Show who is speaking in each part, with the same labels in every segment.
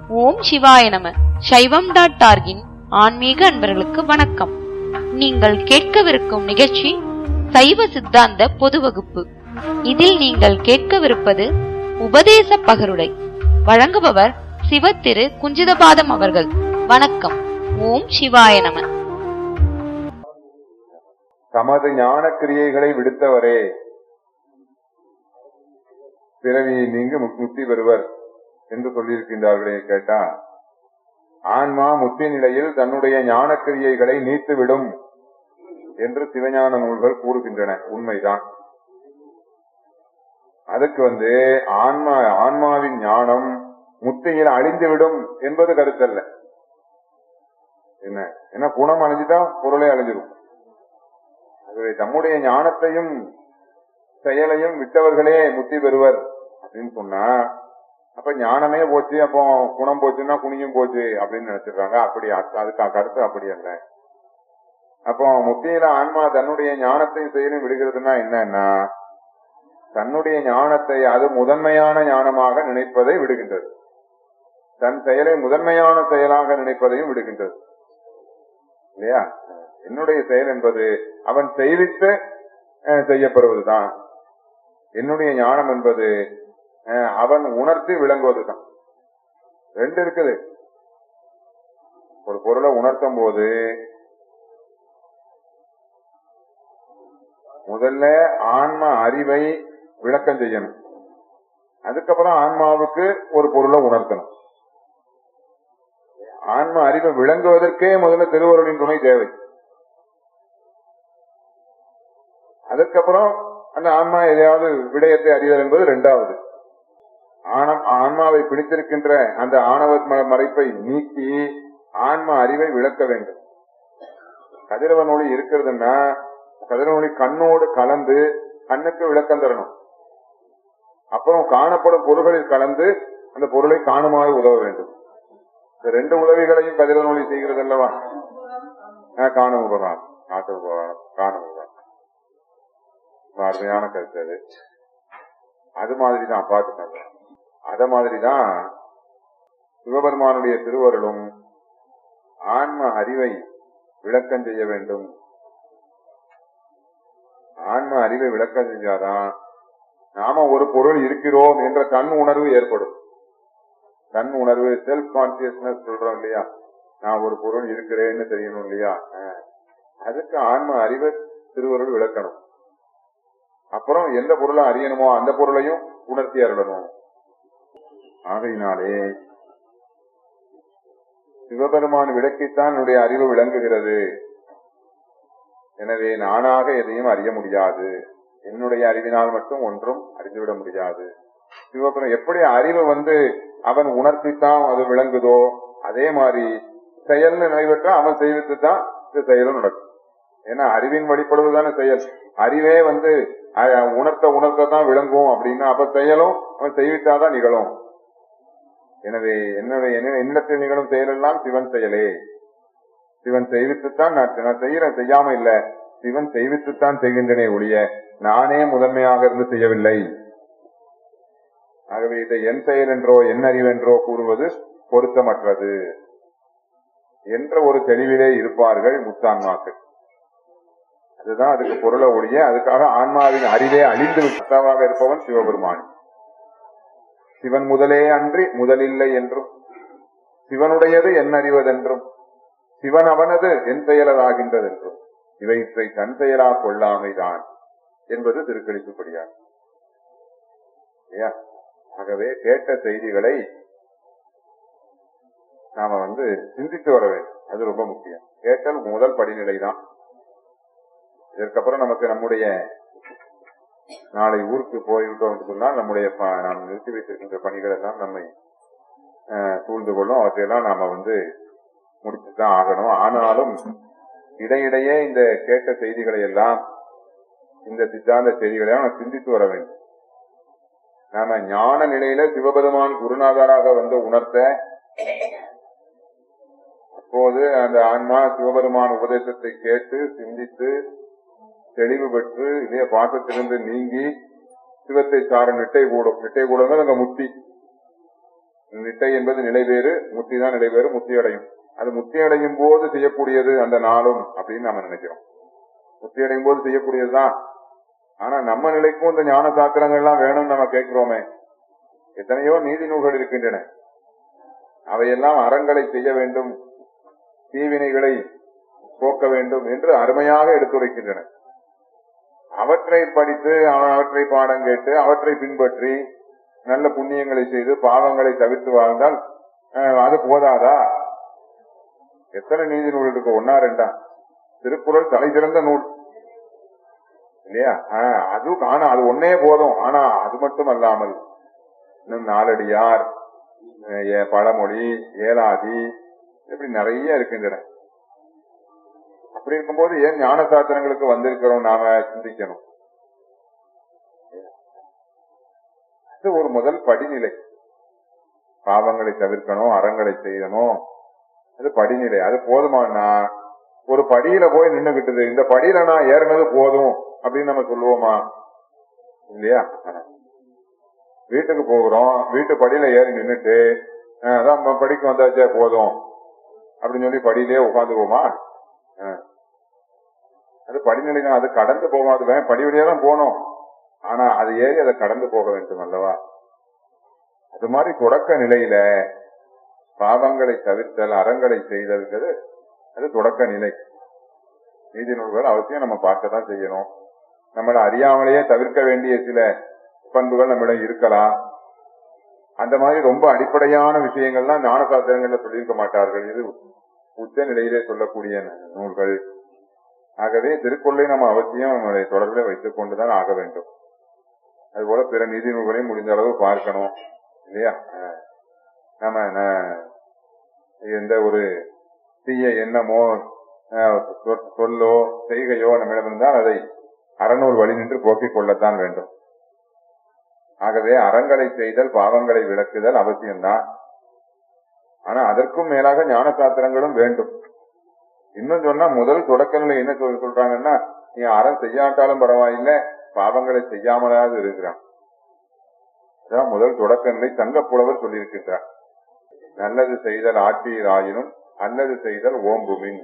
Speaker 1: ஓம் சிவாய நம சைவம் டாட் டார்கின் ஆன்மீக அன்பர்களுக்கு வணக்கம் நீங்கள் கேட்கவிருக்கும் நிகழ்ச்சி சைவ சித்தாந்த பொது வகுப்பு இதில் நீங்கள் கேட்கவிருப்பது உபதேச பகருடை வழங்குபவர் சிவ திரு குஞ்சிதபாதம் அவர்கள் வணக்கம் ஓம் சிவாய நம
Speaker 2: தமது ஞான கிரியைகளை விடுத்தவரே பிறவியை நீங்க மு- முக்தி பெறுவர் என்று சொல்லியிருக்கின்றார்களே கேட்டா ஆன்மா முக்தி நிலையில் தன்னுடைய ஞான கிரியைகளை நீத்துவிடும் என்று சிவஞான நூல்கள் கூறுகின்றன உண்மைதான் அதுக்கு வந்து ஆன்மா ஆன்மாவின் ஞானம் முத்தியில் அழிந்துவிடும் என்பது கருத்தல்ல என்ன என்ன குணம் அழிஞ்சுட்டா பொருளே அழிஞ்சிடும் ஆகவே தம்முடைய ஞானத்தையும் செயலையும் விட்டவர்களே முத்தி பெறுவர் அப்படின்னு சொன்னா அப்ப ஞானமே போச்சு அப்போ குணம் போச்சுன்னா குனியும் போச்சு அப்படின்னு நினைச்சிடுறாங்க அப்படி அ- அதுக்கு கருத்து அப்படி அல்ல அப்போ முத்தியில ஆன்மா தன்னுடைய ஞானத்தையும் செயலும் விடுகிறதுனா என்னன்னா தன்னுடைய ஞானத்தை அது முதன்மையான ஞானமாக நினைப்பதை விடுகின்றது தன் செயலை முதன்மையான செயலாக நினைப்பதையும் விடுகின்றது இல்லையா என்னுடைய செயல் என்பது அவன் செய்வித்து அஹ், செய்யப்படுவதுதான் என்னுடைய ஞானம் என்பது அஹ், அவன் உணர்த்தி விளங்குவதுதான் ரெண்டு இருக்குது ஒரு பொருளை உணர்த்தும் போது முதல்ல ஆன்ம அறிவை விளக்கம் செய்யணும் அதுக்கப்புறம் ஆன்மாவுக்கு ஒரு பொருளை உணர்த்தணும் ஆன்ம அறிவை விளங்குவதற்கே முதல்ல திருவருளின் துணை தேவை அதுக்கப்புறம் அந்த ஆன்மா எதையாவது விடயத்தை அறிதல் என்பது இரண்டாவது ஆணம் ஆன்மாவை பிடித்திருக்கின்ற அந்த ஆணவ ம- மறைப்பை நீக்கி ஆன்ம அறிவை விளக்க வேண்டும் கதிரவன் ஒளி இருக்கிறதுன்னா கதிரவன் ஒளி கண்ணோடு கலந்து கண்ணுக்கு விளக்கம் தரணும் அப்புறம் காணப்படும் பொருள்களில் கலந்து அந்த பொருளை காணுமாறு உதவ வேண்டும் இந்த ரெண்டு உதவிகளையும் கதிரவன் ஒளி செய்கிறது அல்லவா ஆஹ், காணும் உபகாரம் காட்டு உபகாரம் காணும் உபகாரம் ரொம்ப அருமையான கருத்து அது அது மாதிரிதான் பாத்துக்கோங்க அத மாதிரிதான் சிவபெருமானுடைய திருவருளும் ஆன்ம அறிவை விளக்கம் செய்ய வேண்டும் ஆன்ம அறிவை விளக்கம் செஞ்சாதான் நாம ஒரு பொருள் இருக்கிறோம் என்ற தன் உணர்வு ஏற்படும் தன் உணர்வு செல்ஃப் கான்சியஸ்னஸ் சொல்றோம் இல்லையா நான் ஒரு பொருள் இருக்கிறேன்னு தெரியணும் இல்லையா அஹ். அதுக்கு ஆன்ம அறிவை திருவருள் விளக்கணும் அப்புறம் எந்த பொருளை அறியணுமோ அந்த பொருளையும் உணர்த்தி அருளணும் ஆகையினாலே சிவபெருமான் விளக்கித்தான் என்னுடைய அறிவு விளங்குகிறது எனவே நானாக எதையும் அறிய முடியாது என்னுடைய அறிவினால் மட்டும் ஒன்றும் அறிந்துவிட முடியாது சிவபெருமான் எப்படி அறிவு வந்து அவன் உணர்த்தித்தான் அது விளங்குதோ அதே மாதிரி செயல்னு நிறைவேற்ற அவன் செய்வித்து தான் இந்த செயலும் நடக்கும் ஏன்னா அறிவின் வழிபடுவதுதானே செயல் அறிவே வந்து அஹ், உணர்த்த உணர்த்த தான் விளங்கும் அப்படின்னா அப்ப செயலும் அவன் செய்வித்தாதான் நிகழும் எனவே என்னுடைய என்ன- என்னிடத்தில் நிகழும் செயலெல்லாம் சிவன் செயலே சிவன் செய்வித்துத்தான் நான் நான் செய்யறேன் செய்யாம இல்ல சிவன் செய்வித்துத்தான் செய்கின்றனே ஒழிய நானே முதன்மையாக இருந்து செய்யவில்லை ஆகவே இதை என் செயல் என்றோ என் அறிவென்றோ கூறுவது பொருத்தமற்றது என்ற ஒரு தெளிவிலே இருப்பார்கள் முத்தான்மாக்கள் அதுதான் அதுக்கு பொருளை ஒழிய அதுக்காக ஆன்மாவின் அறிவே அழிந்து விட்டவாக இருப்பவன் சிவபெருமான் சிவன் முதலே அன்றி முதலில்லை என்றும் சிவனுடையது என் அறிவதென்றும் சிவன் அவனது என் செயலதாகின்றது என்றும் இவற்றை தன் செயலா கொள்ளாமைதான் என்பது திருக்கணிப்புப்படியார் இல்லையா ஆகவே கேட்ட செய்திகளை நாம வந்து சிந்தித்து வர வேண்டும் அது ரொம்ப முக்கியம் கேட்டல் முதல் படிநிலை தான் இதற்கப்புறம் நமக்கு நம்முடைய நாளை ஊருக்கு போய்விட்டோம் என்று சொன்னால் நம்முடைய ப- நாம் நிறுத்தி வைத்திருக்கின்ற பணிகள் எல்லாம் நம்மை அஹ், சூழ்ந்து கொள்ளும் அவற்றையெல்லாம் நாம வந்து முடிச்சுதான் ஆகணும் ஆனாலும் இடையிடையே இந்த கேட்ட செய்திகளை எல்லாம் இந்த சித்தாந்த செய்திகளை எல்லாம் நாம் சிந்தித்து வர வேண்டும் நாம ஞான நிலையில சிவபெருமான் குருநாதராக வந்து உணர்த்த அப்போது அந்த ஆன்மா சிவபெருமான் உபதேசத்தை கேட்டு சிந்தித்து தெளிவு பெற்று இதே பாசத்திலிருந்து நீங்கி சிவத்தை சார நிட்டை கூடும் நிட்டை கூடுங்க அங்க முத்தி நிட்டை என்பது நிலை வேறு முத்தி தான் நிலை வேறு முத்தி அடையும் அது முத்தி அடையும் போது செய்யக்கூடியது அந்த நாளும் அப்படின்னு நாம நினைக்கிறோம் முத்தி அடையும் போது செய்யக்கூடியதுதான் ஆனா நம்ம நிலைக்கும் இந்த ஞான சாத்திரங்கள்லாம் வேணும்னு நம்ம கேட்கிறோமே எத்தனையோ நீதி நூல்கள் இருக்கின்றன அவையெல்லாம் அறங்களை செய்ய வேண்டும் தீவினைகளை போக்க வேண்டும் என்று அருமையாக எடுத்துரைக்கின்றன அவற்றை படித்து அவற்றை பாடம் கேட்டு அவற்றை பின்பற்றி நல்ல புண்ணியங்களை செய்து பாவங்களை தவிர்த்து வாழ்ந்தால் அஹ், அது போதாதா எத்தனை நீதி நூல் இருக்கு ஒன்னா ரெண்டா திருக்குறள் தலை சிறந்த நூல் இல்லையா ஆஹ், அது ஆனா அது ஒன்னே போதும் ஆனா அது மட்டும் அல்லாமல் இன்னும் நாலடியார் அஹ், ஏ- பழமொழி ஏலாதி இப்படி நிறைய இருக்கின்றன அப்படி இருக்கும்போது ஏன் ஞான சாத்திரங்களுக்கு வந்திருக்கிறோம் நாம சிந்திக்கணும் இது ஒரு முதல் படிநிலை பாவங்களை தவிர்க்கணும் அறங்களை செய்யணும் அது படிநிலை அது போதுமானா ஒரு படியில போய் நின்னுகிட்டது இந்த படியில நான் ஏறினது போதும் அப்படின்னு நம்ம சொல்லுவோமா இல்லையா வீட்டுக்கு போகிறோம் வீட்டு படியில ஏறி நின்னுட்டு அஹ், அதான் நம்ம படிக்க வந்தாச்சே போதும் அப்படின்னு சொல்லி படியிலே உட்காந்துக்குவோமா அஹ். அது படிநிலை தான் அது கடந்து போகும் அது வே- படி வழியா தான் போகணும் ஆனா அது ஏறி அதை கடந்து போக வேண்டும் அல்லவா அது மாதிரி தொடக்க நிலையில பாவங்களை தவிர்த்தல் அறங்களை செய்தல்கிறது அது தொடக்க நிலை நீதி நூல்கள் அவசியம் நம்ம பார்க்க தான் செய்யணும் நம்மள அறியாமலேயே தவிர்க்க வேண்டிய சில பண்புகள் நம்மிடம் இருக்கலாம் அந்த மாதிரி ரொம்ப அடிப்படையான விஷயங்கள்லாம் ஞான சாஸ்திரங்கள்ல சொல்லியிருக்க மாட்டார்கள் இது உச்ச நிலையிலே சொல்லக்கூடிய நூல்கள் ஆகவே திருக்குறளை நம்ம அவசியம் நம்மளை தொடர்பில் வைத்துக் கொண்டுதான் ஆக வேண்டும் அதுபோல பிற நீதி நூல்களையும் முடிந்த அளவு பார்க்கணும் இல்லையா அஹ் நம்ம ந- எந்த ஒரு தீய எண்ணமோ அஹ், சொற்- சொல்லோ செய்கையோ நம்மிடம் இருந்தால் அதை அறநூல் வழி நின்று போக்கிக் கொள்ளத்தான் வேண்டும் ஆகவே அறங்களை செய்தல் பாவங்களை விளக்குதல் அவசியம்தான் ஆனா அதற்கும் மேலாக ஞான சாத்திரங்களும் வேண்டும் இன்னும் சொன்னா முதல் தொடக்க நிலை என்ன சொல் சொல்றாங்கன்னா நீ அறம் செய்யாட்டாலும் பரவாயில்ல பாவங்களை செய்யாமலாவது இருக்கிறான் அதான் முதல் தொடக்க நிலை தங்க புலவர் சொல்லியிருக்கின்றார் நல்லது செய்தல் ஆட்சியராயினும் அல்லது செய்தல் ஓம்புமின்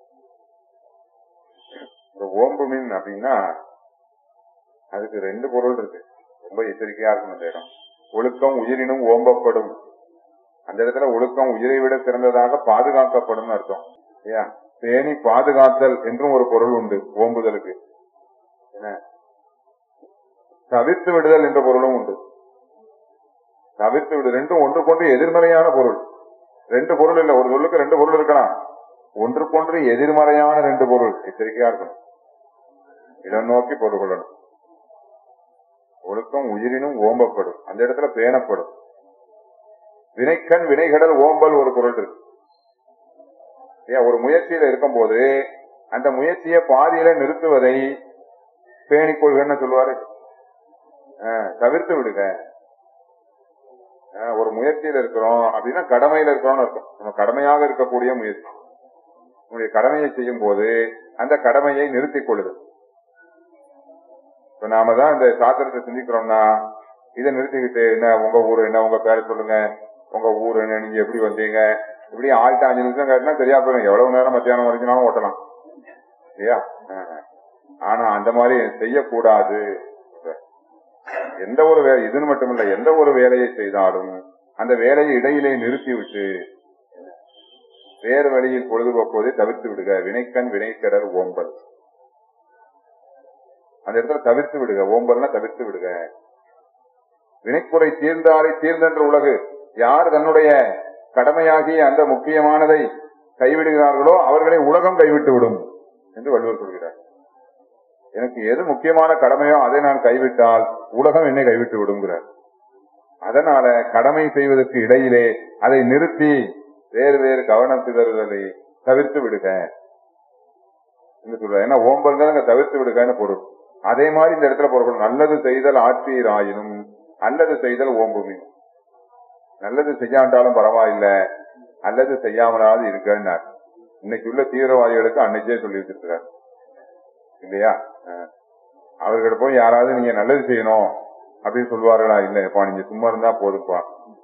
Speaker 2: இந்த ஓம்புமின் அப்படின்னா அதுக்கு ரெண்டு பொருள் இருக்கு ரொம்ப எச்சரிக்கையா இருக்கும் அந்த இடம் ஒழுக்கம் உயிரினும் ஓம்பப்படும் அந்த இடத்துல ஒழுக்கம் உயிரை விட சிறந்ததாக பாதுகாக்கப்படும் அர்த்தம் இல்லையா பேணி பாதுகாத்தல் என்றும் ஒரு பொருள் உண்டு ஓம்புதலுக்கு என்ன தவிர்த்து விடுதல் என்ற பொருளும் உண்டு தவிர்த்து விடு ரெண்டும் ஒன்றுக்கொன்று எதிர்மறையான பொருள் ரெண்டு பொருள் இல்ல ஒரு சொல்லுக்கு ரெண்டு பொருள் இருக்கலாம் ஒன்றுக்கொன்று எதிர்மறையான ரெண்டு பொருள் எச்சரிக்கையா இருக்கணும் இடம் நோக்கி பொருள் கொள்ளணும் ஒழுக்கம் உயிரினும் ஓம்பப்படும் அந்த இடத்துல பேணப்படும் வினைக்கண் வினைகடல் ஓம்பல் ஒரு பொருள் இருக்கு ஏன் ஒரு முயற்சியில இருக்கும்போது அந்த முயற்சியை பாதியில நிறுத்துவதை பேணிக் கொள்கன்னு சொல்லுவாரு ஆஹ், தவிர்த்து விடுங்க ஆஹ், ஒரு முயற்சியில இருக்கிறோம் அப்படின்னா கடமையில இருக்கிறோம்னு இருக்கும் நம்ம கடமையாக இருக்கக்கூடிய முயற்சி நம்முடைய கடமையை செய்யும் போது அந்த கடமையை நிறுத்திக் கொள்ளுது இப்ப நாம தான் இந்த சாத்திரத்தை சிந்திக்கிறோம்னா இதை நிறுத்திக்கிட்டு என்ன உங்க ஊரு என்ன உங்க பேரை சொல்லுங்க உங்க ஊரு என்ன நீங்க எப்படி வந்தீங்க இப்படி ஆள்கிட்ட அஞ்சு நிமிஷம் கேட்டினா தெரியா போயிடும் எவ்வளவு நேரம் மத்தியானம் வரைக்கும் ஓட்டலாம் இல்லையா ஆஹ். ஆனா அந்த மாதிரி செய்யக்கூடாது எந்த ஒரு வேலை இதுன்னு மட்டும் இல்ல எந்த ஒரு வேலையை செய்தாலும் அந்த வேலையை இடையிலே நிறுத்திவிட்டு வேறு வழியில் பொழுதுபோக்குவதை தவிர்த்து விடுக வினைக்கண் வினைக்கடல் ஓம்பல் அந்த இடத்துல தவிர்த்து விடுக ஓம்பல்னா தவிர்த்து விடுக வினைக்குறை தீர்ந்தாரை தீர்ந்தென்ற உலகு யார் தன்னுடைய கடமையாகிய அந்த முக்கியமானதை கைவிடுகிறார்களோ அவர்களை உலகம் கைவிட்டு விடும் என்று வள்ளுவர் சொல்கிறார் எனக்கு எது முக்கியமான கடமையோ அதை நான் கைவிட்டால் உலகம் என்னை கைவிட்டு விடுங்கிறார் அதனால கடமை செய்வதற்கு இடையிலே அதை நிறுத்தி வேறு வேறு கவனம் சிதறுதலை தவிர்த்து விடுக என்று சொல்ற ஏன்னா ஓம்பல்கள் அங்க தவிர்த்து விடுகன்னு பொருள் அதே மாதிரி இந்த இடத்துல பொருள் நல்லது செய்தல் ஆட்சியராயினும் அல்லது செய்தல் ஓம்புமி நல்லது செய்யாண்டாலும் பரவாயில்ல அல்லது செய்யாமலாவது இருக்கன்னார் இன்னைக்கு உள்ள தீவிரவாதிகளுக்கு அன்னைக்கே சொல்லி வச்சிருக்கிறார் இல்லையா அஹ். அவர்கிட்ட போய் யாராவது நீங்க நல்லது செய்யணும் அப்படின்னு சொல்லுவார்களா இல்ல எப்பா நீங்க சும்மா இருந்தா போதும்பா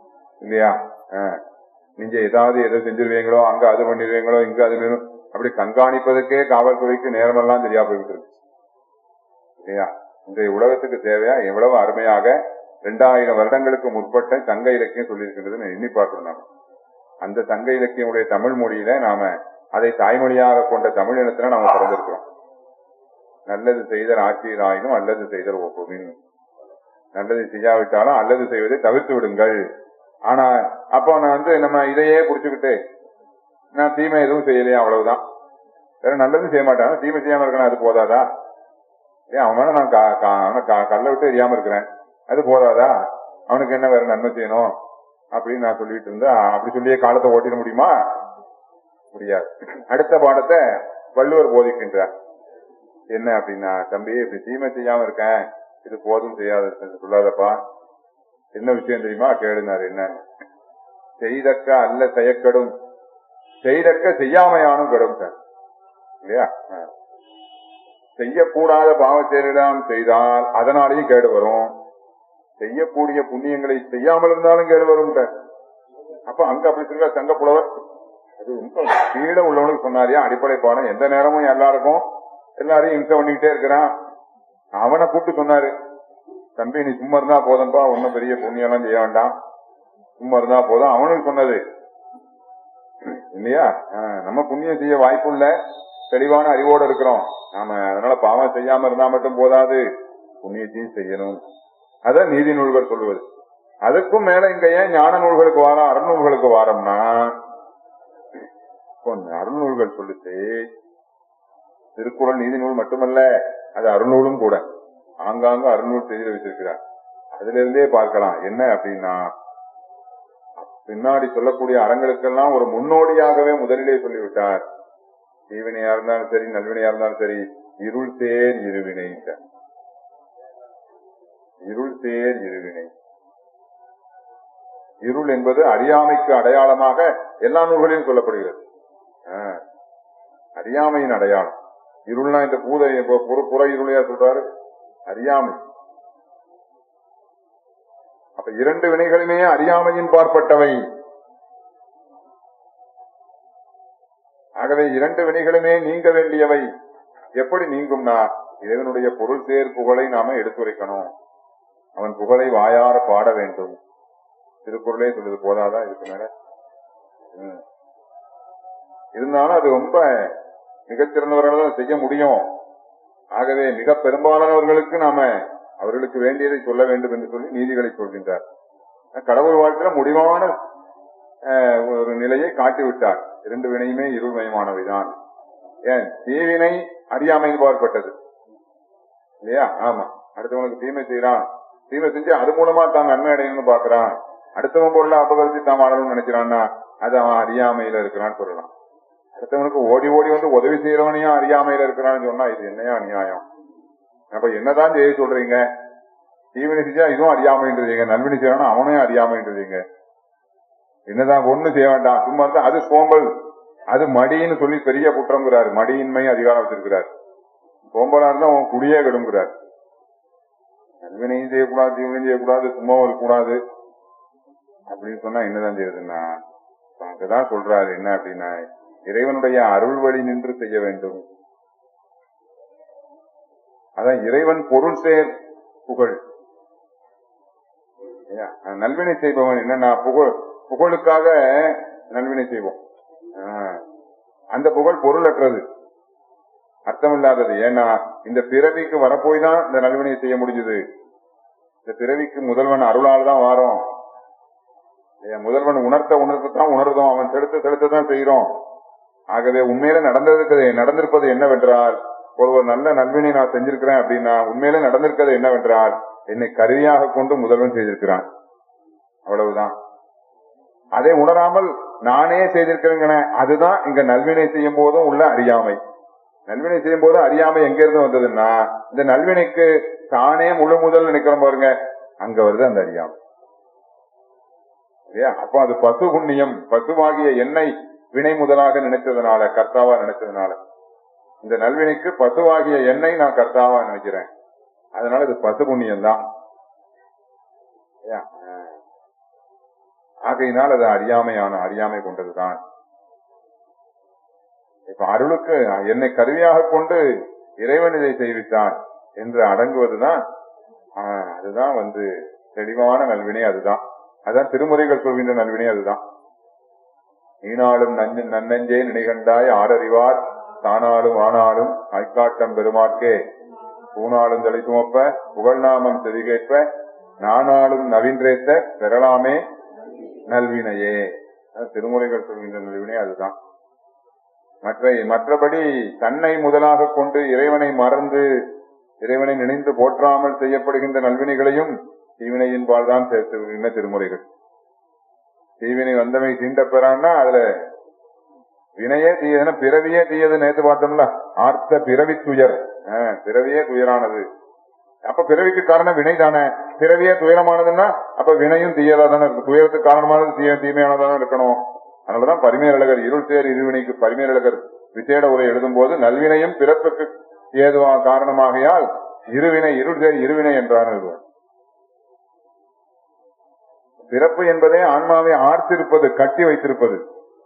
Speaker 2: இல்லையா ஆஹ். நீங்க ஏதாவது எதை செஞ்சிருவீங்களோ அங்க அது பண்ணிடுவீங்களோ இங்க அது வேணும் அப்படி கண்காணிப்பதற்கே காவல்துறைக்கு நேரமெல்லாம் தெரியா போயிட்டு இருக்கு இல்லையா இன்றைய உலகத்துக்கு தேவையா எவ்வளவு அருமையாக இரண்டாயிரம் வருடங்களுக்கு முற்பட்ட சங்க இலக்கியம் சொல்லியிருக்கின்றது எண்ணி பார்க்கணும் நாம அந்த சங்க இலக்கியமுடைய தமிழ் மொழியில நாம அதை தாய்மொழியாக கொண்ட தமிழ் இனத்துல நாம பிறந்திருக்கிறோம் நல்லது செய்தல் ஆட்சியராயினும் அல்லது செய்தல் ஒப்புமின் நல்லது செய்யாவிட்டாலும் அல்லது செய்வதை தவிர்த்து விடுங்கள் ஆனா அப்போ நான் வந்து நம்ம இதையே புடிச்சுக்கிட்டு நான் தீமை எதுவும் செய்யலையா அவ்வளவுதான் வேற நல்லதும் செய்ய மாட்டாங்க தீமை செய்யாம இருக்கணும் அது போதாதா ஏன் அவன் மேல நான் கா- கா- அவனை கா- கல்லை விட்டு எரியாம இருக்கிறேன் அது போதாதா அவனுக்கு என்ன வேற நன்மை செய்யணும் அப்படின்னு நான் சொல்லிட்டு இருந்தா அப்படி சொல்லியே காலத்தை ஓட்டிட முடியுமா முடியாது அடுத்த பாடத்தை வள்ளுவர் போதிக்கின்றார் என்ன அப்படின்னா தம்பி இப்படி தீமை செய்யாம இருக்கேன் இது போதும் செய்யாத சொல்லாதப்பா என்ன விஷயம் தெரியுமா கேளுனாரு என்ன செய்தக்க அல்ல செய்யக்கடும் செய்தக்க செய்யாமையானும் கடும் சார் இல்லையா ஆ. செய்யக்கூடாத பாவச்செயலிடம் செய்தால் அதனாலேயும் கேடு வரும் செய்யக்கூடிய புண்ணியங்களை செய்யாமல் இருந்தாலும் கேடு வரும் சார். அப்ப அங்க அப்படி சொல்ற சங்க புலவர் அது ரொம்ப கீழே உள்ளவனுக்கு சொன்னாரியா அடிப்படை பாடம் எந்த நேரமும் எல்லாருக்கும் எல்லாரையும் இம்சை பண்ணிக்கிட்டே இருக்கிறான் அவனை கூப்பிட்டு சொன்னாரு தம்பி நீ சும்மா இருந்தா போதும்பா ஒன்னும் பெரிய புண்ணியம் எல்லாம் செய்ய வேண்டாம் சும்மா இருந்தா போதும் அவனுக்கு சொன்னது இல்லையா ஆஹ், நம்ம புண்ணியம் செய்ய வாய்ப்பு இல்ல தெளிவான அறிவோடு இருக்கிறோம் நாம அதனால பாவம் செய்யாம இருந்தா மட்டும் போதாது புண்ணியத்தையும் செய்யணும் அதான் நீதி நூல்கள் சொல்லுவது அதுக்கும் மேல இங்க ஏன் ஞான நூல்களுக்கு வாரம் அறநூல்களுக்கு வாரம்னா இப்போ அருநூல்கள் சொல்லுச்சு திருக்குறள் நீதி நூல் மட்டுமல்ல அது அருநூலும் கூட ஆங்காங்க அருநூல் செய்து வச்சிருக்கிறார் அதுல இருந்தே பார்க்கலாம் என்ன அப்படின்னா பின்னாடி சொல்லக்கூடிய அறங்களுக்கெல்லாம் ஒரு முன்னோடியாகவே முதலிலே சொல்லிவிட்டார் தீவினையா இருந்தாலும் சரி நல்வினையா இருந்தாலும் சரி இருள் தேர் இருவினை இருள் தேர் இருவினை இருள் என்பது அறியாமைக்கு அடையாளமாக எல்லா நூல்களிலும் சொல்லப்படுகிறது ஆ. அறியாமையின் அடையாளம் இருள்னா இந்த பூத இப்ப புற- புற இருளையா சொல்றாரு அறியாமை அப்ப இரண்டு வினைகளுமே அறியாமையின் பார்ப்பட்டவை ஆகவே இரண்டு வினைகளுமே நீங்க வேண்டியவை எப்படி நீங்கும்னா இறைவனுடைய பொருள் சேர் புகழை நாம எடுத்துரைக்கணும் அவன் புகழை வாயார பாட வேண்டும் திருக்குறளே சொல்லுது போதாதா இதுக்கு மேல ம். இருந்தாலும் அது ரொம்ப மிகச்சிறந்தவர்களால் தான் செய்ய முடியும் ஆகவே மிக பெரும்பாலானவர்களுக்கு நாம அவர்களுக்கு வேண்டியதை சொல்ல வேண்டும் என்று சொல்லி நீதிகளை சொல்கின்றார் கடவுள் வாழ்க்கையில முடிவான அஹ், ஒரு நிலையை காட்டிவிட்டார் இரண்டு வினையுமே இருள்மயமானவைதான் ஏன் தீவினை அறியாமையில் பார்ப்பட்டது இல்லையா ஆமா அடுத்தவனுக்கு தீமை செய்யறான் தீமை செஞ்சு அது மூலமா தான் நன்மை அடையணும்னு பாக்குறான் அடுத்தவன் பொருளை அபகரித்து தாம் ஆளணும்னு நினைக்கிறான்னா அது அவன் அறியாமையில இருக்கிறான்னு சொல்லலாம் அடுத்தவனுக்கு ஓடி ஓடி வந்து உதவி செய்யறவனையும் அறியாமையில இருக்கிறான்னு சொன்னா இது என்னையா அநியாயம் அப்ப என்னதான் செய்ய சொல்றீங்க தீவினை செஞ்சா இதுவும் அறியாமைன்றீங்க நல்வினை செய்யறானா அவனையும் அறியாமைன்றீங்க என்னதான் ஒண்ணு செய்ய வேண்டாம் சும்மா இருந்தா அது சோம்பல் அது மடின்னு சொல்லி பெரிய குற்றம்ங்கிறாரு மடியின்மை அதிகாரம் வச்சிருக்கிறார் சோம்பலா இருந்தா அவன் குடியே கெடுங்கிறார் நல்வினையும் செய்யக்கூடாது தீவினையும் செய்யக்கூடாது சும்மாவும் இருக்கக்கூடாது அப்படின்னு சொன்னா என்னதான் செய்யுதுன்னா இப்ப அங்கதான் சொல்றாரு என்ன அப்படின்னா இறைவனுடைய அருள் வழி நின்று செய்ய வேண்டும் அதான் இறைவன் பொருள் சேர் புகழ் இல்லையா? அஹ் நல்வினை செய்பவன் என்னன்னா புகழ் புகழுக்காக நல்வினை செய்வோம் ஆஹ் அந்த புகழ் பொருளற்றது அர்த்தமில்லாதது ஏன்னா இந்த பிறவிக்கு வரப்போய் தான் இந்த நல்வினையை செய்ய முடிஞ்சது இந்த பிறவிக்கு முதல்வன் அருளால் தான் வாரோம் இல்லையா? முதல்வன் உணர்த்த உணர்த்தத்தான் உணர்தோம் அவன் செலுத்த செலுத்தத்தான் செய்யறோம் ஆகவே உண்மையில நடந்திருக்கிறது நடந்திருப்பது என்னவென்றால் ஒருவர் நல்ல நல்வினை நான் செஞ்சிருக்கிறேன் அப்படின்னா உண்மையில நடந்திருக்கிறது என்னவென்றால் என்னை கருவியாக கொண்டு முதல்வன் செய்திருக்கிறான் அவ்வளவுதான் அதை உணராமல் நானே செய்திருக்கிறேங்க அதுதான் இங்க நல்வினை செய்யும் போதும் உள்ள அறியாமை நல்வினை செய்யும் போது அறியாமை எங்க இருந்து வந்ததுன்னா இந்த நல்வினைக்கு தானே முழு முதல் நினைக்கிறோம் பாருங்க அங்க வருது அந்த அறியாமை இல்லையா அப்ப அது பசு புண்ணியம் பசுவாகிய எண்ணெய் வினை முதலாக நினைத்ததுனால கர்த்தாவா நினைச்சதுனால இந்த நல்வினைக்கு பசுவாகிய எண்ணெய் நான் கர்த்தாவா நினைக்கிறேன் அதனால இது பசு புண்ணியம் தான் ஆகையினால் அது அறியாமையான அறியாமை கொண்டதுதான் இப்ப அருளுக்கு என்னை கருவியாக கொண்டு இறைவன் இதை செய்வித்தான் என்று அடங்குவதுதான் ஆஹ், அதுதான் வந்து தெளிவான நல்வினை அதுதான் அதான் திருமுறைகள் சொல்கின்ற நல்வினை அதுதான் நீனாலும் நஞ்சு நன்னஞ்சே நினைகண்டாய் ஆரறிவார் தானாலும் ஆனாலும் ஐக்காட்டம் பெருமாட்கே பூனாலும் தலை சுமப்ப புகழ்நாமம் செவிகேற்ப நானாலும் நவீன்றேத்த பெறலாமே நல்வினையே அதான் திருமுறைகள் சொல்கின்ற நல்வினை அதுதான் மற்ற மற்றபடி தன்னை முதலாக கொண்டு இறைவனை மறந்து இறைவனை நினைந்து போற்றாமல் செய்யப்படுகின்ற நல்வினைகளையும் தீவினையின்பால் தான் சேர்த்துகின்ற திருமுறைகள் தீவினை வந்தமை தீண்ட பெறான்னா அதுல வினையே தீயதுன்னா பிறவியே தீயது நேத்து பார்த்தோம்ல ஆர்த்த பிறவி துயர் ஆஹ், பிறவியே துயரானது அப்ப பிறவிக்கு காரணம் வினை தானே பிறவியே துயரமானதுன்னா அப்ப வினையும் தீயதா தானே இருக்கு துயரத்துக்கு காரணமானது தீய தீமையானதா தான் இருக்கணும் அதனாலதான் பரிமேலழகர் இருள் சேர் இருவினைக்கு பரிமேலழகர் விசேட உரை எழுதும் போது நல்வினையும் பிறப்புக்கு ஏதுவா காரணமாகையால் இருவினை இருள் சேர் இருவினை என்றார் எழுதுவார் பிறப்பு என்பதே ஆன்மாவை ஆர்த்திருப்பது கட்டி வைத்திருப்பது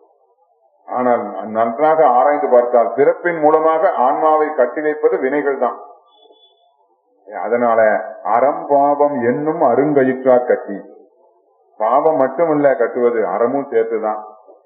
Speaker 2: ஆனால் நன்றாக ஆராய்ந்து பார்த்தால் பிறப்பின் மூலமாக ஆன்மாவை கட்டி வைப்பது வினைகள் தான் அதனால அறம் பாவம் என்னும் அருங்கயிற்றா கட்டி பாவம் மட்டுமல்ல கட்டுவது அறமும் சேர்த்துதான்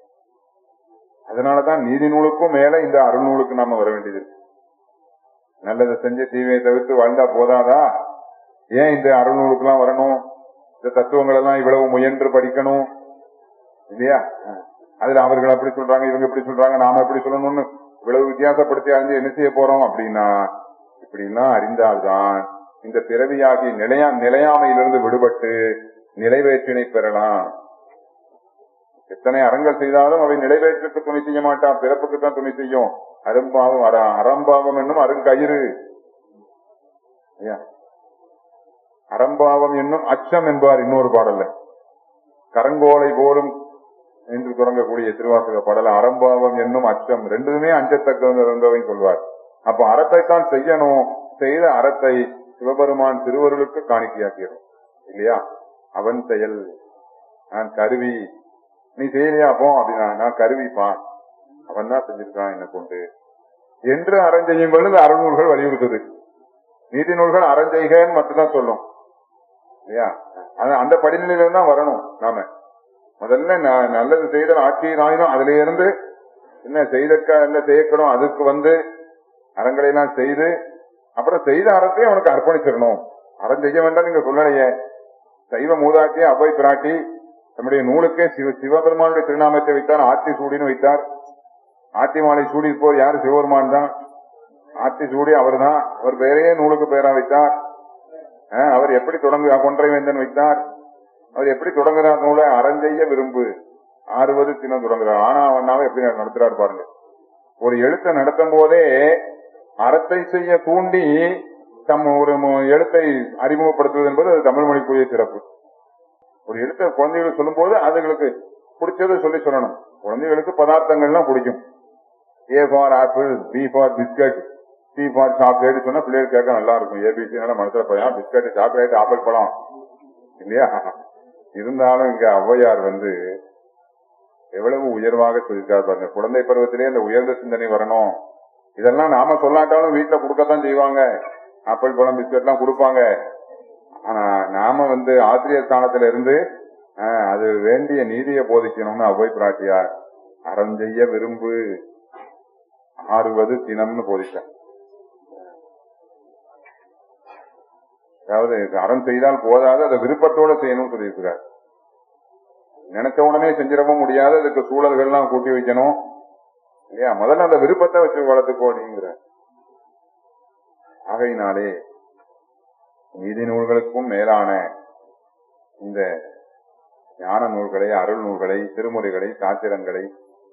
Speaker 2: அதனாலதான் நீதி நூலுக்கும் மேல இந்த அருள்நூலுக்கு நாம வர வேண்டியது இருக்கு. நல்லதை செஞ்சு தீமையை தவிர்த்து வாழ்ந்தா போதாதா ஏன் இந்த அருள்நூலுக்கு வரணும் இந்த தத்துவங்கள் எல்லாம் இவ்வளவு முயன்று படிக்கணும் இல்லையா அதுல அவர்கள் அப்படி சொல்றாங்க இவங்க இப்படி சொல்றாங்க நாம எப்படி சொல்லணும்னு இவ்வளவு வித்தியாசப்படுத்தி அறிஞ்சு என்ன செய்ய போறோம் அப்படின்னா இப்படிலாம் அறிந்தால்தான் இந்த பிறவியாகி நிலையா நிலையாமையிலிருந்து விடுபட்டு நிறைவேற்றினை பெறலாம் எத்தனை அறங்கள் செய்தாலும் அவை நிறைவேற்றுக்கு துணை செய்ய மாட்டான் பிறப்புக்கு தான் துணை செய்யும் அரும்பாவம் அற- அறம்பாவம் என்னும் அருங்கயிறு ஐயா. அறம்பாவம் என்னும் அச்சம் என்பார் இன்னொரு பாடல்ல கரங்கோலை போலும் என்று தொடங்கக்கூடிய திருவாசக பாடல அறம்பாவம் என்னும் அச்சம் ரெண்டுமே அஞ்சத்தக்கவை சொல்வார் அப்ப அறத்தைத்தான் செய்யணும் செய்த அறத்தை சிவபெருமான் திருவருளுக்கு காணிக்கையாக்கிறோம் இல்லையா அவன் செயல் நான் கருவி நீ செய்யலையா போ அப்படின்னா நான் கருவிப்பா அவன் தான் செஞ்சிருக்கான் என்ன கொண்டு என்று அறஞ்செய்யும் பொழுது அறநூல்கள் வலியுறுத்துது நீதி நூல்கள் அறஞ்செய்கன்னு மட்டும்தான் சொல்லும் இல்லையா அது அந்த படிநிலையில தான் வரணும் நாம முதல்ல ந- நல்லது செய்தல் ஆட்சியின் ஆயினும் அதுல இருந்து என்ன செய்தக்க என்ன செய்யக்கணும் அதுக்கு வந்து அறங்களை எல்லாம் செய்து அப்புறம் செய்த அறத்தையும் அவனுக்கு அர்ப்பணிச்சிடணும் அறம் செய்ய வேண்டாம் நீங்க சொல்லலையே சைவ மூதாட்டியை அவ்வை பிராட்டி நம்முடைய நூலுக்கே சிவ சிவபெருமானுடைய திருநாமத்தை வைத்தார் ஆத்தி சூடின்னு வைத்தார் ஆத்தி மாலை சூடிப்போர் யாரு சிவபெருமான் தான் ஆத்தி சூடி அவர் தான் அவர் பெயரையே நூலுக்கு பெயரா வைத்தார் அஹ், அவர் எப்படி தொடங்கு கொன்றை வேந்தன் வைத்தார் அவர் எப்படி தொடங்குறார் நூலை அறஞ்செய்ய விரும்பு ஆறுவது தினம் தொடங்குறார் ஆனா அவனாவே எப்படி நடத்துறாரு பாருங்க ஒரு எழுத்தை நடத்தும் போதே அறத்தை செய்ய தூண்டி தம் ஒரு மு- எழுத்தை அறிமுகப்படுத்துவது என்பது அது தமிழ் மொழிக்குரிய சிறப்பு ஒரு எழுத்தை குழந்தைகளுக்கு சொல்லும் போது அதுகளுக்கு பிடிச்சதை சொல்லி சொல்லணும் குழந்தைகளுக்கு பதார்த்தங்கள்லாம் பிடிக்கும் A for apple B for biscuit C for chocolate சொன்னா பிள்ளைகள் கேட்க நல்லா இருக்கும் ஏபிசி நல்லா மனசுல போய் பிஸ்கட் சாக்லேட் ஆப்பிள் பழம் இல்லையா இருந்தாலும் இங்க ஔவையார் வந்து எவ்வளவு உயர்வாக சொல்லியிருக்காரு பாருங்க குழந்தை பருவத்திலே இந்த உயர்ந்த சிந்தனை வரணும் இதெல்லாம் நாம சொல்லாட்டாலும் வீட்டுல கொடுக்கத்தான் செய்வாங்க ஆப்பிள் பழம் பிஸ்கட் எல்லாம் கொடுப்பாங்க ஆனா நாம வந்து ஆசிரியர் ஸ்தானத்துல இருந்து ஆஹ், அது வேண்டிய நீதியை போதிக்கணும்னு அவ்வை பிராட்டியார் அறம் செய்ய விரும்பு ஆறுவது தினம்னு போதிச்சார் அதாவது அறம் செய்தால் போதாது அதை விருப்பத்தோட செய்யணும்னு சொல்லியிருக்கிறார் நினைச்ச உடனே செஞ்சிடவும் முடியாது அதுக்கு சூழல்கள்லாம் கூட்டி வைக்கணும் இல்லையா முதல்ல அந்த விருப்பத்தை வச்சு வளர்த்துக்கோ நீங்கிற ஆகையினாலே நீதி நூல்களுக்கும் மேலான இந்த ஞான நூல்களை அருள் நூல்களை திருமுறைகளை சாத்திரங்களை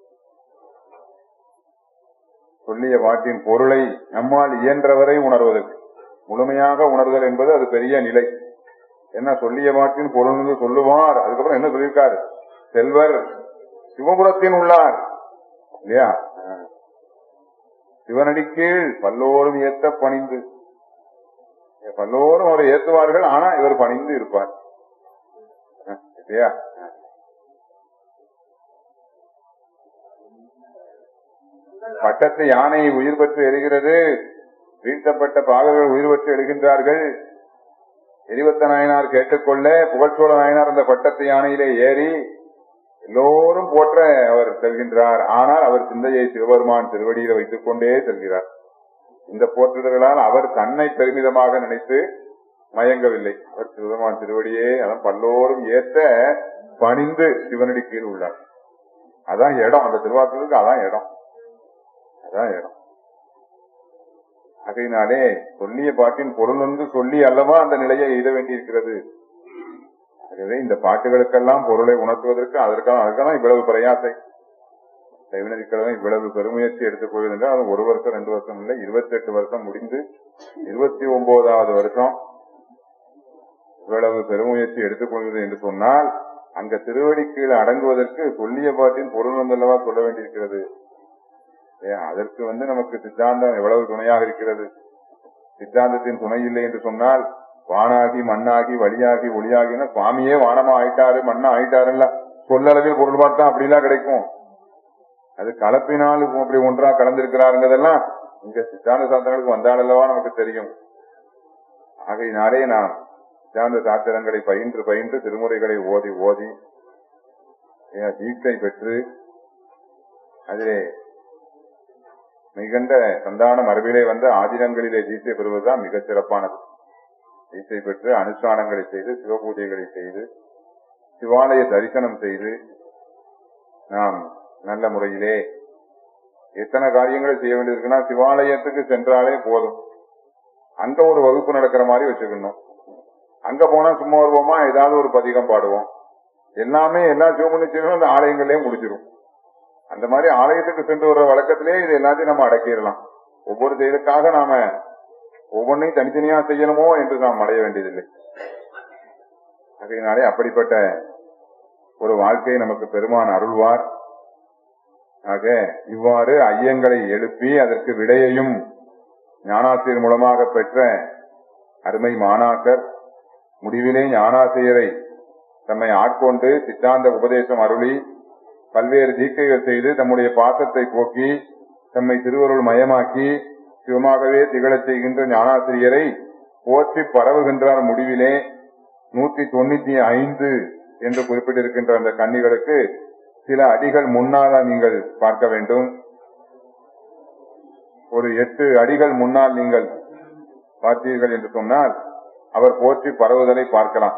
Speaker 2: சொல்லிய பாட்டின் பொருளை நம்மால் இயன்றவரை உணர்வதற்கு முழுமையாக உணர்தல் என்பது அது பெரிய நிலை என்ன சொல்லிய பாட்டின் பொருள் என்று சொல்லுவார் அதுக்கப்புறம் என்ன சொல்லியிருக்காரு செல்வர் சிவபுரத்தின் உள்ளார் இல்லையா ஆ. சிவனடி கீழ் பல்லோரும் ஏத்த பணிந்து பல்லோரும் அவரை ஏத்துவார்கள் ஆனா இவர் பணிந்து இருப்பார் ஆ, இல்லையா ஆ. பட்டத்து யானை உயிர் பெற்று எரிகிறது வீழ்த்தப்பட்ட பாகர்கள் உயிர் பெற்று எழுகின்றார்கள் எரிவத்த நாயனார் கேட்டுக்கொள்ள புகழ்ச்சோழ நாயனார் அந்த பட்டத்து யானையிலே ஏறி எல்லோரும் போற்ற அவர் செல்கின்றார் ஆனால் அவர் சிந்தையை சிவபெருமான் திருவடியில வைத்துக் கொண்டே செல்கிறார் இந்த போற்றுதல்களால் அவர் தன்னை பெருமிதமாக நினைத்து மயங்கவில்லை அவர் சிவபெருமான் திருவடியே அதான் பல்லோரும் ஏற்ற பணிந்து சிவனடி கீழ் உள்ளார் அதான் இடம் அந்த திருவாக்குக்கு அதான் இடம் அதான் இடம் ஆகையினாலே சொல்லிய பாட்டின் பொருள் வந்து சொல்லி அல்லவா அந்த நிலையை எய்த வேண்டியிருக்கிறது ஆகவே இந்த பாட்டுகளுக்கெல்லாம் பொருளை உணர்த்துவதற்கு அதற்காக அதுக்கான இவ்வளவு பிரயாசை கைவினரிக்கிறதும் இவ்வளவு பெருமுயற்சி எடுத்துக் கொள்வது என்றால் அது ஒரு வருஷம் ரெண்டு வருஷம் இல்லை இருபத்தி எட்டு வருஷம் முடிந்து இருபத்தி ஒன்பதாவது வருஷம் இவ்வளவு பெருமுயற்சி எடுத்துக்கொள்வது என்று சொன்னால் அங்க திருவடி கீழே அடங்குவதற்கு சொல்லிய பாட்டின் பொருள் வந்தல்லவா சொல்ல வேண்டியிருக்கிறது ஏன் அதற்கு வந்து நமக்கு சித்தாந்தம் எவ்வளவு துணையாக இருக்கிறது சித்தாந்தத்தின் துணை இல்லை என்று சொன்னால் வானாகி மண்ணாகி வழியாகி ஒளியாகினா சுவாமியே வானமா ஆயிட்டாரு மண்ணா ஆயிட்டாருல்ல சொல்லளவில் பொருள் பார்த்தா அப்படிலாம் கிடைக்கும் அது கலப்பினால் அப்படி ஒன்றா கலந்திருக்கிறாருங்கிறதெல்லாம் இங்க சித்தாந்த சாஸ்திரங்களுக்கு வந்தாலல்லவா நமக்கு தெரியும் ஆகையினாலே நாம் சித்தாந்த சாஸ்திரங்களை பயின்று பயின்று திருமுறைகளை ஓதி ஓதி ஏன் தீட்சை பெற்று அதிலே மிகுந்த சந்தான மரபிலே வந்த ஆதினங்களிலே தீட்சை பெறுவதுதான் மிகச் சிறப்பானது தீட்சை பெற்று அனுஷ்டானங்களை செய்து சிவபூஜைகளை செய்து சிவாலய தரிசனம் செய்து நாம் நல்ல முறையிலே எத்தனை காரியங்களை செய்ய வேண்டியிருக்குன்னா சிவாலயத்துக்கு சென்றாலே போதும் அங்க ஒரு வகுப்பு நடக்கிற மாதிரி வச்சுக்கணும் அங்க போனா சும்மா வருவோமா ஏதாவது ஒரு பதிகம் பாடுவோம் எல்லாமே எல்லா சிவமுனிச்சையும் அந்த ஆலயங்கள்லயே முடிச்சிடும் அந்த மாதிரி ஆலயத்துக்கு சென்று வர வழக்கத்திலே இது எல்லாத்தையும் நம்ம அடக்கிடலாம் ஒவ்வொரு செயலுக்காக நாம ஒவ்வொன்றையும் தனித்தனியா செய்யணுமோ என்று நாம் அடைய வேண்டியதில்லை ஆகையினாலே அப்படிப்பட்ட ஒரு வாழ்க்கையை நமக்கு பெருமான் அருள்வார் ஆக இவ்வாறு ஐயங்களை எழுப்பி அதற்கு விடையையும் ஞானாசிரியர் மூலமாக பெற்ற அருமை மாணாக்கர் முடிவிலே ஞானாசிரியரை தம்மை ஆட்கொண்டு சித்தாந்த உபதேசம் அருளி பல்வேறு தீக்கைகள் செய்து தம்முடைய பாசத்தை போக்கி தம்மை திருவருள் மயமாக்கி சிவமாகவே திகழச் செய்கின்ற ஞானாசிரியரை போற்றி பரவுகின்றார் முடிவிலே நூத்தி தொண்ணூத்தி ஐந்து என்று குறிப்பிட்டிருக்கின்ற அந்த கன்னிகளுக்கு சில அடிகள் முன்னாக நீங்கள் பார்க்க வேண்டும் ஒரு எட்டு அடிகள் முன்னால் நீங்கள் பார்த்தீர்கள் என்று சொன்னால் அவர் போற்றி பரவுதலை பார்க்கலாம்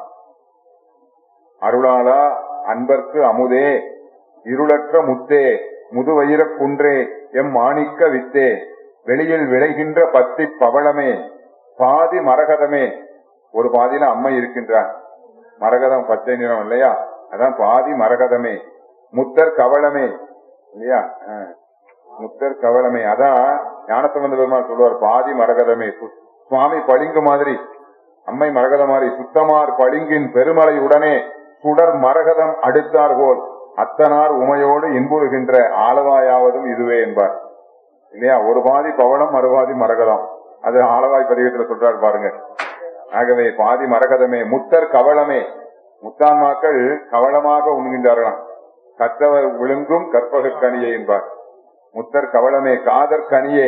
Speaker 2: அருளாளா அன்பர்க்கு அமுதே இருளற்ற முத்தே முதுவயிரக் குன்றே எம் மாணிக்க வித்தே வெளியில் விளைகின்ற பத்தி பவளமே பாதி மரகதமே ஒரு பாதியில அம்மை இருக்கின்றார் மரகதம் பச்சை நிறம் இல்லையா அதான் பாதி மரகதமே முத்தர் கவளமே இல்லையா ஆ. முத்தர் கவளமே அதான் ஞானசம்பந்த பெருமாள் சொல்லுவார் பாதி மரகதமே சு- சுவாமி பளிங்கு மாதிரி அம்மை மரகத மாதிரி சுத்தமார் பளிங்கின் பெருமலை உடனே சுடர் மரகதம் அடுத்தார் போல் அத்தனார் உமையோடு இன்புறுகின்ற ஆளவாயாவதும் இதுவே என்பார் இல்லையா ஒரு பாதி பவளம் மறுபாதி மரகதம் அது ஆளவாய் பதிகத்துல சொல்றாரு பாருங்க ஆகவே பாதி மரகதமே முத்தர் கவளமே முத்தான்மாக்கள் கவளமாக உண்கின்றார்களாம் கற்றவர் விழுங்கும் கற்பக கனியே என்பார் முத்தர் கவளமே காதர் கனியே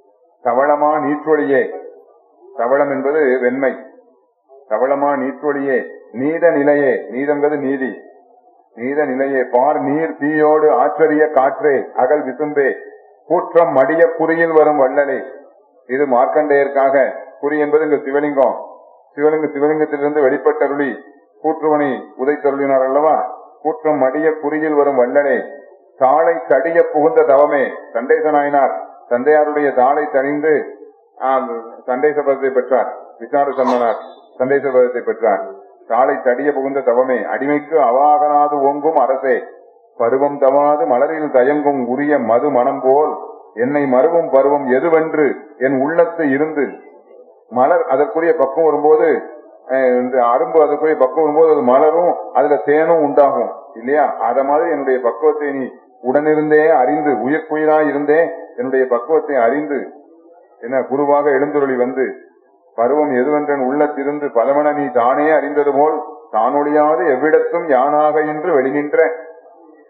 Speaker 2: கவளமா நீற்றொழியே கவளம் என்பது வெண்மை கவளமா நீற்றொழியே நீத நிலையே நீதங்கிறது நீதி நீத நிலையே பார் நீர் தீயோடு ஆச்சரிய காற்றே அகல் விசும்பே கூற்றம் மடிய குறியில் வரும் வள்ளலே இது மார்க்கண்டேயருக்காக குறி என்பது இங்கு சிவலிங்கம் சிவலிங்க சிவலிங்கத்திலிருந்து வெளிப்பட்டருளி கூற்றுவனை உதைத்தருளினார் அல்லவா கூற்றம் மடிய குறியில் வரும் வள்ளலே தாளை தடிய புகுந்த தவமே சண்டேச நாயனார் தந்தையாருடைய தாளை தணிந்து ஆம், சண்டேச பதத்தை பெற்றார் விசார சம்மனார் சண்டேச பதத்தை பெற்றார் தாளை தடிய புகுந்த தவமே அடிமைக்கு அவாகனாது ஓங்கும் அரசே பருவம் தவாது மலரில் தயங்கும் உரிய மது மனம் போல் என்னை மருவும் பருவம் எதுவென்று என் உள்ளத்து இருந்து மலர் அதற்குரிய பக்கம் வரும்போது அஹ், இந்த அரும்பு அதற்குரிய பக்கம் வரும்போது அது மலரும் அதுல தேனும் உண்டாகும் இல்லையா அத மாதிரி என்னுடைய பக்குவத்தை நீ உடனிருந்தே அறிந்து உயிர்க்குயிராய் இருந்தே என்னுடைய பக்குவத்தை அறிந்து என்ன குருவாக எழுந்துருளி வந்து பருவம் எதுவென்றன் உள்ளத்திருந்து பலவன நீ தானே அறிந்தது போல் தானொழியாது எவ்விடத்தும் யானாக என்று வெளிநின்ற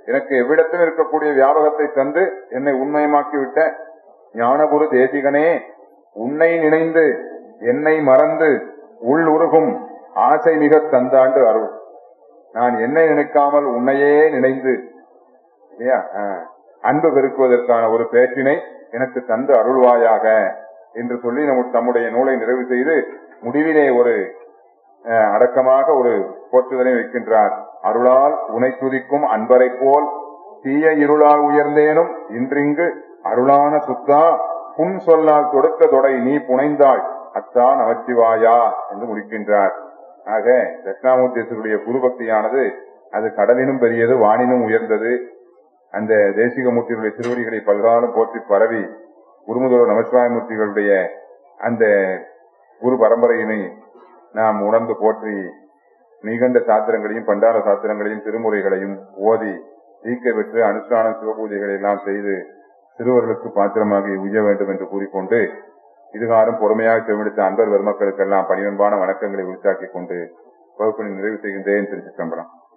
Speaker 2: எனக்கு எவ்விடத்தில் இருக்கக்கூடிய வியாபகத்தை தந்து என்னை உண்மயமாக்கி விட்ட ஞானகுரு தேசிகனே உன்னை நினைந்து என்னை மறந்து உள் உருகும் ஆசை மிக தந்தாண்டு அருள் நான் என்னை நினைக்காமல் உன்னையே நினைந்து இல்லையா ஆ. அன்பு பெருக்குவதற்கான ஒரு பேச்சினை எனக்கு தந்து அருள்வாயாக என்று சொல்லி நம்ம தம்முடைய நூலை நிறைவு செய்து முடிவிலே ஒரு அஹ், அடக்கமாக ஒரு போற்றுதலை வைக்கின்றார் அருளால் உனை துதிக்கும் அன்பரை போல் தீய இருளால் உயர்ந்தேனும் இன்றிங்கு அருளான சுத்தா புன் சொல்லால் தொடுத்த தொடை நீ புனைந்தாய் அத்தான் நமச்சிவாயா என்று முடிக்கின்றார் ஆக தட்சிணாமூர்த்தேஸ்வருடைய குருபக்தியானது அது கடலினும் பெரியது வானினும் உயர்ந்தது அந்த தேசிகமூர்த்திகளுடைய திருவடிகளை பல்காலம் போற்றி பரவி குருமுதல்வர் நமசிவாயமூர்த்திகளுடைய அந்த குரு பரம்பரையினை நாம் உணர்ந்து போற்றி நிகண்ட சாத்திரங்களையும் பண்டார சாத்திரங்களையும் திருமுறைகளையும் ஓதி தீக்க பெற்று அனுஷ்டான சிவபூஜைகளை எல்லாம் செய்து திருவர்களுக்கு பாத்திரமாகி உய்ய வேண்டும் என்று கூறிக்கொண்டு இதுகாரும் பொறுமையாக செவிடுத்த அன்பர் பெருமக்களுக்கெல்லாம் பணிவன்பான வணக்கங்களை உரித்தாக்கிக் கொண்டு வகுப்பினை நிறைவு செய்கின்றேன் திருச்சிற்றம்பலம்